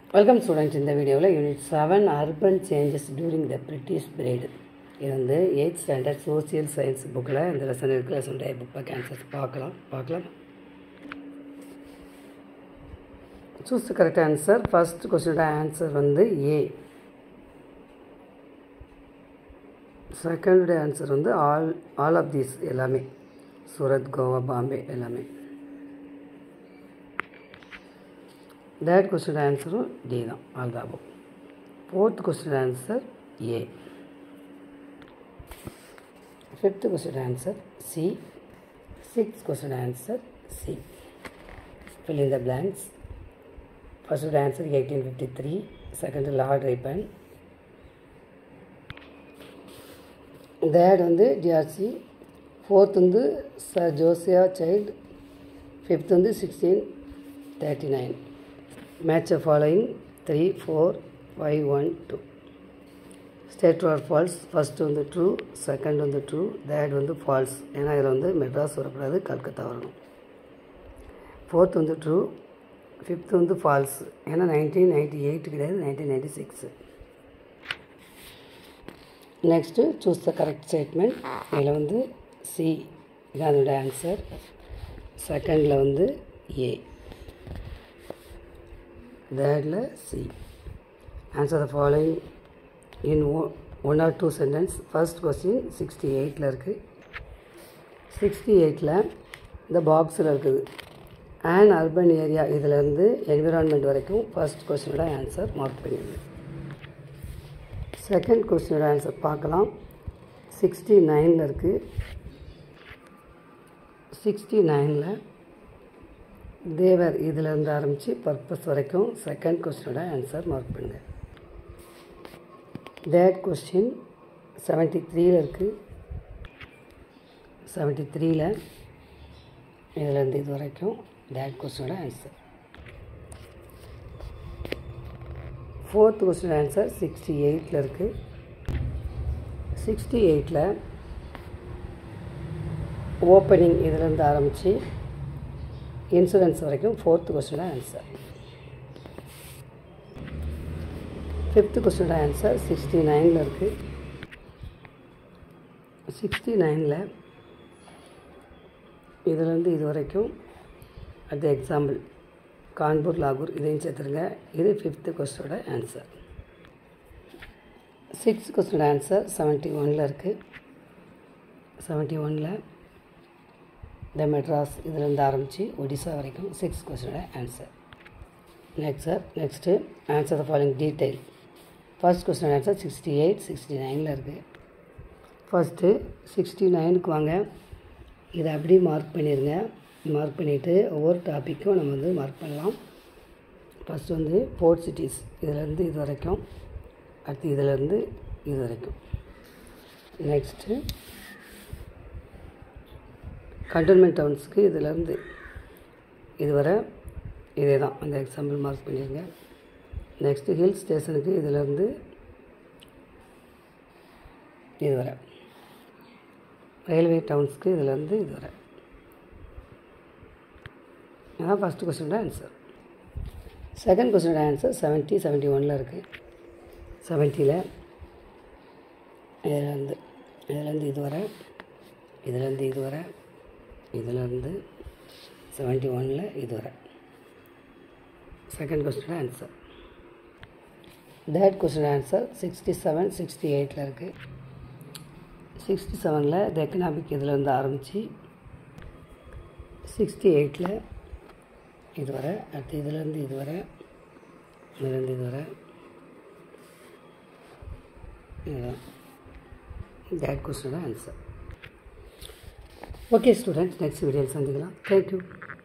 welcome students இந்த வீடியோவில் unit seven urban changes during the British period இது வந்து எயித் ஸ்டாண்டர்ட் சோசியல் சயின்ஸ் புக்கில் இந்த லெசன் இருக்குது லெசன் டே புக் பேக் ஆன்சர்ஸ் பார்க்கலாம் பார்க்கலாம் choose the correct answer first கொஸ்டினோட ஆன்சர் வந்து ஏ செகண்டோட ஆன்சர் வந்து ஆல் ஆல் ஆஃப் தீஸ் எல்லாமே சூரத் கோவா பாம்பே எல்லாமே தேர்ட் கொஸ்டின் ஆன்சரும் டி தான் ஆல் தான் fourth question answer A fifth question answer C sixth question answer C fill in the blanks first answer 1853 second lord ripon third வந்து DRC fourth வந்து sir Josiah Child fifth வந்து sixteen thirty nine match following three four five one two state or false first வந்து true second வந்து true third வந்து false ஏன்னா இதில் வந்து மெட்ராஸ் வரக்கூடாது கல்கத்தா வரணும் ஃபோர்த் வந்து ட்ரூ ஃபிஃப்த் வந்து ஃபால்ஸ் ஏன்னா நைன்டீன் நைன்டி எயிட் கிடையாது nineteen ninety six next choose the correct statement இதில் வந்து சி இதான் அதோட ஆன்சர் செகண்டில் வந்து ஏ தேர்டில் C answer the following in one or two sentence first question sixty எயிட்டில் இருக்குது சிக்ஸ்டி எயிட்டில் இந்த பாக்ஸில் இருக்குது அண்ட் அர்பன் ஏரியா இதிலேருந்து என்விரான்மெண்ட் வரைக்கும் ஃபர்ஸ்ட் கொஸ்டினோட ஆன்சர் மார்க் பண்ணிடுங்க செகண்ட் கொஸ்டினோட ஆன்சர் பார்க்கலாம் சிக்ஸ்டி நைனில் இருக்குது சிக்ஸ்டி நைனில் தேவர் இதிலேருந்து ஆரம்பித்து பர்பஸ் வரைக்கும் செகண்ட் கொஸ்டினோட ஆன்சர் மார்க் பண்ணுங்கள் தேர்ட் கொஸ்டின் செவன்ட்டி த்ரீயில் இருக்குது செவன்ட்டி த்ரீயில் இதிலேருந்து இது வரைக்கும் தேட் கொஸ்டினோட answer fourth question answer sixty எயிட்டில் இருக்குது சிக்ஸ்டி எயிட்டில் ஓப்பனிங் இதிலேருந்து ஆரம்பித்து இன்சூரன்ஸ் வரைக்கும் ஃபோர்த் கொஸ்டினோட ஆன்சர் ஃபிஃப்த் கொஸ்டினோட ஆன்சர் சிக்ஸ்டி நைனில் இருக்குது சிக்ஸ்டி நைனில் இதுலேருந்து இது வரைக்கும் அது எக்ஸாம்பிள் கான்பூர் லாகூர் இதையும் சேர்த்துருங்க இது ஃபிஃப்த்து கொஸ்டோட ஆன்சர் சிக்ஸ்த் கொஸ்டோட ஆன்சர் செவன்ட்டி ஒனில் இருக்குது செவன்ட்டி ஒனில் த மெட்ராஸ் இதிலேருந்து ஆரம்பித்து ஒடிசா வரைக்கும் சிக்ஸ் கொஸ்டோட answer next sir next answer the following detail first question answer sixty eight sixty நைனில் இருக்குது ஃபஸ்ட்டு சிக்ஸ்டி நைனுக்கு வாங்க இதை அப்படியே மார்க் பண்ணிடுங்க மார்க் பண்ணிவிட்டு ஒவ்வொரு டாப்பிக்கும் நம்ம வந்து மார்க் பண்ணலாம் ஃபஸ்ட்டு வந்து போர்ட் சிட்டிஸ் இதிலேருந்து இது வரைக்கும் அடுத்து இதிலேருந்து இது வரைக்கும் நெக்ஸ்ட்டு கண்டோன்மெண்ட் டவுன்ஸுக்கு இதிலேருந்து இது வரை இதே தான் அந்த எக்ஸாம்பிள் மார்க் பண்ணிடுங்க நெக்ஸ்ட்டு ஹில் ஸ்டேஷனுக்கு இதிலேருந்து இது வரை ரயில்வே டவுன்ஸ்க்கு இதிலேருந்து இது வரை அதான் ஃபஸ்ட்டு கொஸ்டினோட ஆன்சர் செகண்ட் கொஸ்டினோட ஆன்சர் செவன்ட்டி செவன்ட்டி ஒனில் இருக்குது செவன்ட்டியில் இதுலேருந்து இதுலேருந்து இது வரை இதுலேருந்து இது வரை இதுலேருந்து செவன்ட்டி ஒனில் இது வரை செகண்ட் கொஸ்டினோட answer third question answer sixty seven sixty எயிட்டில் இருக்குது சிக்ஸ்டி செவனில் த எக்கனாமிக் இதிலேருந்து ஆரம்பித்து சிக்ஸ்டி எயிட்டில் இது வரை அடுத்து இதுலேருந்து இது வரை இதுலேருந்து இது வரை இதுதான் தேட் கொஸ்டினோட ஆன்சர் ஓகே ஸ்டூடெண்ட்ஸ் நெக்ஸ்ட் வீடியோவில் சந்திக்கலாம் தேங்க்யூ